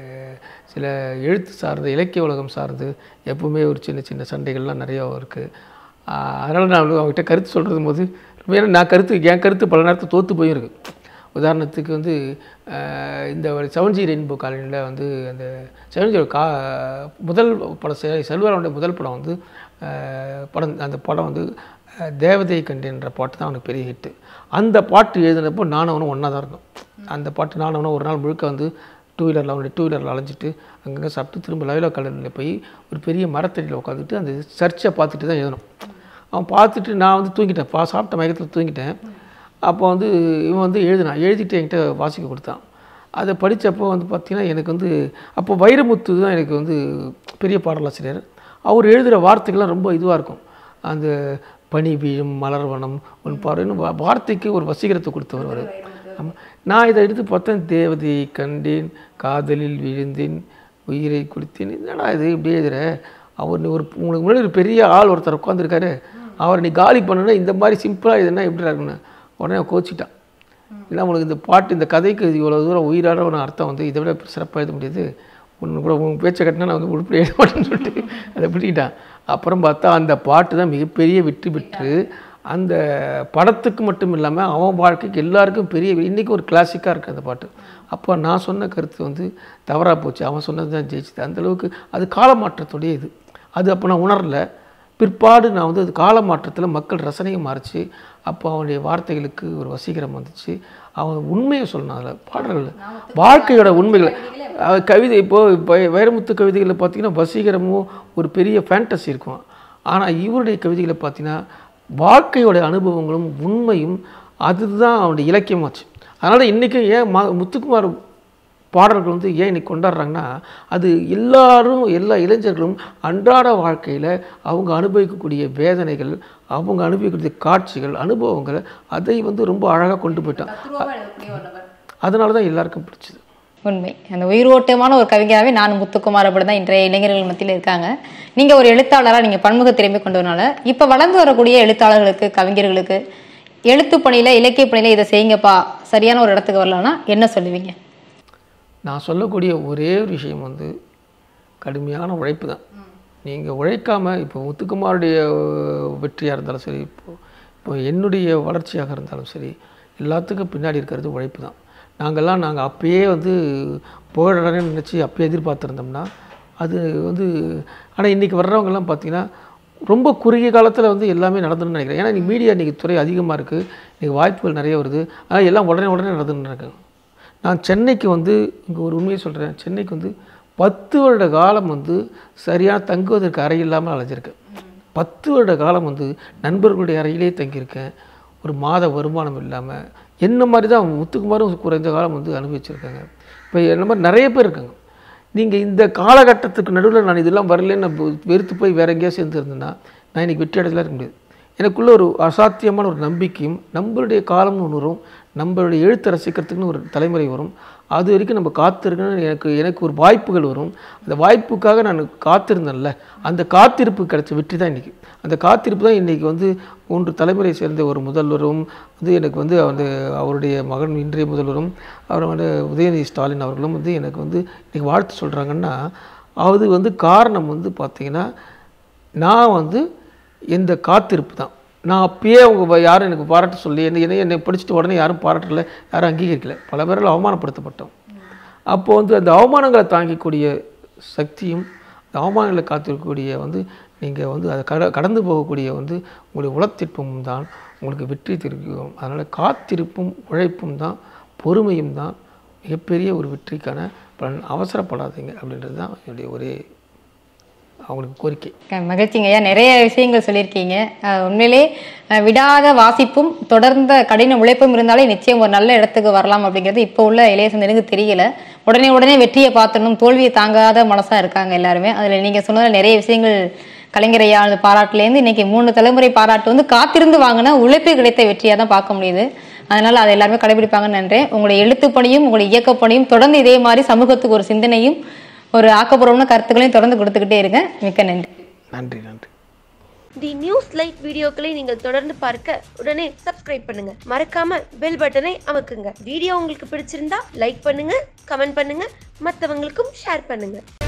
சில எழுத்து சார்ந்த இலக்கிய உலகம் சார்ந்து எப்பவுமே ஒரு சின்ன சின்ன சண்டைகள்லாம் நிறையா இருக்குது அதனால் நான் வந்து அவங்ககிட்ட கருத்து சொல்கிறது போது ஏன்னா நான் கருத்து என் கருத்து பல நேரத்தில் தோற்று போயிருக்கு உதாரணத்துக்கு வந்து ஆஹ், இந்த செவன் ஜி ரெயின்போ காலனியில் வந்து அந்த செவன் ஜி கா முதல் படம் செ- செல்வராவுடைய முதல் படம் வந்து ஆஹ், படம் அந்த படம் வந்து ஆஹ், தேவதை கண்டேன்ற பாட்டு தான் அவனுக்கு பெரிய ஹிட்டு அந்த பாட்டு எழுதினப்போ நானும் அவனும் ஒன்றா தான் இருந்தோம் அந்த பாட்டு நானும் அவனும் ஒரு நாள் முழுக்க வந்து டூ வீலரில் அவனுடைய டூ வீலரில் அலைஞ்சிட்டு அங்கங்கே சாப்பிட்டு திரும்ப லைலா கல்லூரியில் போய் ஒரு பெரிய மரத்தடியில் உட்காந்துட்டு அந்த சர்ச்சை பார்த்துட்டு தான் எழுதணும் அவன் பார்த்துட்டு நான் வந்து தூங்கிட்டேன் பா சாப்பிட்ட மயக்கத்தில் தூங்கிட்டேன் அப்போ வந்து இவன் வந்து எழுதினான் எழுதிட்டு என்கிட்ட வாசிக்க கொடுத்தான் அதை படித்தப்போ வந்து பார்த்திங்கன்னா எனக்கு வந்து அப்போ வைரமுத்து தான் எனக்கு வந்து பெரிய பாடலாசிரியர் அவர் எழுதுகிற வார்த்தைகள்லாம் ரொம்ப இதுவாக இருக்கும் அந்த பனி வீழும் மலர்வனம் உன் பார்வைன்னு வா- வார்த்தைக்கு ஒரு வசீகரத்தை கொடுத்தவர் அவர் ஆமாம் நான் இதை எடுத்து பார்த்தேன் தேவதையை கண்டேன் காதலில் விழுந்தேன் உயிரை கொடுத்தேன் என்னடா இது இப்படி எழுதுற அவர் நீ ஒரு உங்களுக்கு முன்னாடி ஒரு பெரிய ஆள் ஒருத்தர் உட்காந்துருக்காரு அவர் நீ காலி பண்ணுனா இந்த மாதிரி சிம்பிளாக இதுனா எப்படி இருக்குன்னு உடனே அவன் கோச்சிட்டான் இல்லை உனக்கு இந்த பாட்டு இந்த கதைக்கு இவ்வளோ தூரம் உயிரான ஒரு அர்த்தம் வந்து இதை விட சிறப்பாக எழுத முடியாது ஒன்று கூட உன் பேச்சை கட்டினா நான் வந்து உருப்படி எழுத மாட்டேன்னு சொல்லிட்டு அதை பிடிக்கிட்டான் அப்புறம் பார்த்தா அந்த பாட்டு தான் மிகப்பெரிய வெற்றி பெற்று அந்த படத்துக்கு மட்டும் இல்லாமல் அவன் வாழ்க்கைக்கு எல்லாருக்கும் பெரிய இன்றைக்கி ஒரு கிளாசிக்காக இருக்குது அந்த பாட்டு அப்போ நான் சொன்ன கருத்து வந்து தவறாக போச்சு அவன் சொன்னது தான் ஜெயிச்சுது அந்தளவுக்கு அது காலமாற்றத்துடைய இது அது அப்போ நான் உணரல பிற்பாடு நான் வந்து அது கால மாற்றத்தில் மக்கள் ரசனையை மாறிச்சு அப்போ அவனுடைய வார்த்தைகளுக்கு ஒரு வசீகரம் வந்துச்சு அவன் உண்மையை சொல்லணும் அதில் பாடல்கள் வாழ்க்கையோட உண்மைகள் அஹ் கவிதை இப்போது இப்போ வைரமுத்து கவிதைகளில் பார்த்தீங்கன்னா வசீகரமும் ஒரு பெரிய ஃபேண்டசி இருக்கும் ஆனால் இவருடைய கவிதைகளை பார்த்தீங்கன்னா வாழ்க்கையோட அனுபவங்களும் உண்மையும் அதுதான் அவனுடைய இலக்கியமாச்சு அதனால் இன்றைக்கும் ஏன் மா முத்துக்குமார் பாடல்கள் வந்து ஏன் இன்னைக்கு கொண்டாடுறாங்கன்னா அது எல்லாரும் எல்லா இளைஞர்களும் அன்றாட வாழ்க்கையில் அவங்க அனுபவிக்கக்கூடிய வேதனைகள் அவங்க அனுபவிக்கக்கூடிய காட்சிகள் அனுபவங்கள் அதை வந்து ரொம்ப அழகாக கொண்டு போயிட்டான் அதனால தான் எல்லாருக்கும் பிடிச்சது உண்மை அந்த உயிரோட்டமான ஒரு கவிஞராகவே நான் முத்துக்குமார் அப்படி தான் இன்றைய இளைஞர்கள் மத்தியில் இருக்காங்க நீங்கள் ஒரு எழுத்தாளராக நீங்கள் பன்முக திறமை கொண்டதுனால இப்போ வளர்ந்து வரக்கூடிய எழுத்தாளர்களுக்கு கவிஞர்களுக்கு எழுத்து பணியில் இலக்கிய பணியில் இதை செய்யுங்கப்பா சரியான ஒரு இடத்துக்கு வரலாம்னா என்ன சொல்லுவீங்க நான் சொல்லக்கூடிய ஒரே ஒரு விஷயம் வந்து கடுமையான உழைப்பு தான் நீங்கள் உழைக்காமல் இப்போ முத்துக்குமாருடைய வெற்றியாக இருந்தாலும் சரி இப்போ இப்போ என்னுடைய வளர்ச்சியாக இருந்தாலும் சரி எல்லாத்துக்கும் பின்னாடி இருக்கிறது உழைப்பு தான் நாங்கள்லாம் நாங்கள் அப்பயே வந்து புகழடனே நினச்சி அப்பயே எதிர்பார்த்துருந்தோம்னா அது வந்து ஆனால் இன்றைக்கி வர்றவங்கெல்லாம் பார்த்தீங்கன்னா ரொம்ப குறுகிய காலத்தில் வந்து எல்லாமே நடந்துன்னு நினைக்கிறேன் ஏன்னா இன்றைக்கி மீடியா இன்றைக்கி துறை அதிகமாக இருக்குது இன்றைக்கி வாய்ப்புகள் நிறைய வருது ஆனால் எல்லாம் உடனே உடனே நடந்துன்னு இருக்காங்க நான் சென்னைக்கு வந்து இங்கே ஒரு உண்மையை சொல்கிறேன் சென்னைக்கு வந்து பத்து வருட காலம் வந்து சரியாக தங்குவதற்கு அறை இல்லாமல் அலைஞ்சிருக்கேன் பத்து வருட காலம் வந்து நண்பர்களுடைய அறையிலே தங்கியிருக்கேன் ஒரு மாத வருமானம் இல்லாமல் என்ன மாதிரி தான் முத்துக்குமாரும் குறைந்த காலம் வந்து அனுபவிச்சிருக்காங்க இப்போ என்ன மாதிரி நிறைய பேர் இருக்காங்க நீங்கள் இந்த காலகட்டத்துக்கு நடுவில் நான் இதெல்லாம் வரலன்னு நான் வெறுத்து போய் வேற எங்கேயா சேர்ந்துருந்தேன்னா நான் இன்னைக்கு வெற்றி அடைதலாம் இருக்க முடியாது எனக்குள்ள ஒரு அசாத்தியமான ஒரு நம்பிக்கையும் நம்மளுடைய காலம்னு ஒன்று வரும் நம்மளுடைய எழுத்தை ரசிக்கிறதுக்குன்னு ஒரு தலைமுறை வரும் அது வரைக்கும் நம்ம காத்திருக்கணும்னு எனக்கு எனக்கு ஒரு வாய்ப்புகள் வரும் அந்த வாய்ப்புக்காக நான் காத்திருந்தேன்ல அந்த காத்திருப்பு கிடைச்ச வெற்றி தான் இன்றைக்கி அந்த காத்திருப்பு தான் இன்றைக்கி வந்து மூன்று தலைமுறை சேர்ந்த ஒரு முதல்வரும் வந்து எனக்கு வந்து வந்து அவருடைய மகன் இன்றைய முதல்வரும் அவர் வந்து உதயநிதி ஸ்டாலின் அவர்களும் வந்து எனக்கு வந்து இன்றைக்கி வாழ்த்து சொல்கிறாங்கன்னா அது வந்து காரணம் வந்து பார்த்திங்கன்னா நான் வந்து இந்த காத்திருப்பு தான் நான் அப்பயே அவங்க வ- யாரும் எனக்கு பாராட்ட சொல்லி என்ன என்னை என்னை படிச்சுட்டு உடனே யாரும் பாராட்டல யாரும் அங்கீகரிக்கல பல பேரால் அவமானப்படுத்தப்பட்டோம் அப்போ வந்து அந்த அவமானங்களை தாங்கிக்கூடிய சக்தியும் அந்த அவமானங்களை காத்திருக்கக்கூடிய வந்து நீங்கள் வந்து அதை கட கடந்து போகக்கூடிய வந்து உங்களுடைய உளத்திற்பமும் தான் உங்களுக்கு வெற்றி திருக்கும் அதனால் காத்திருப்பும் உழைப்பும் தான் பொறுமையும் தான் மிகப்பெரிய ஒரு வெற்றிக்கான பலன் அவசரப்படாதீங்க அப்படின்றது தான் என்னுடைய ஒரே அவங்களுக்கு கோரிக்கை க- மகிழ்ச்சிங்க ஐயா நிறைய விஷயங்கள் சொல்லியிருக்கீங்க அஹ் உண்மையிலே அஹ் விடாத வாசிப்பும் தொடர்ந்த கடின உழைப்பும் இருந்தாலே நிச்சயம் ஒரு நல்ல இடத்துக்கு வரலாம் அப்படிங்கிறது இப்போ உள்ள இளைய சந்தனுக்கு தெரியல உடனே உடனே வெற்றியை பார்த்துடணும் தோல்வியை தாங்காத மனசா இருக்காங்க எல்லாருமே அதில் நீங்கள் சொன்னதில் நிறைய விஷயங்கள் கலைஞரையா பாராட்டுலேருந்து இன்னைக்கு மூணு தலைமுறை பாராட்டு வந்து காத்திருந்து வாங்கின உழைப்பு கிடைத்த வெற்றியாக தான் பார்க்க முடியுது அதனால அதை எல்லாருமே கடைபிடிப்பாங்கன்னு நினைக்கிறேன் உங்களுடைய எழுத்துப்பணியும் உங்களுடைய இயக்கப்பணியும் தொடர்ந்து இதே மாதிரி சமூகத்துக்கு ஒரு சிந்தனையும் ஒரு ஆக்கப்பூர்வமான கருத்துக்களையும் தொடர்ந்து கொடுத்துக்கிட்டே இருங்க மிக்க நன்றி நன்றி நன்றி தி நியூஸ் லைட் வீடியோக்களை நீங்கள் தொடர்ந்து பார்க்க உடனே சப்ஸ்கிரைப் பண்ணுங்க மறக்காம பெல் பட்டனை அமுக்குங்க வீடியோ உங்களுக்கு பிடிச்சிருந்தா லைக் பண்ணுங்க கமெண்ட் பண்ணுங்க மற்றவங்களுக்கும் ஷேர் பண்ணுங்க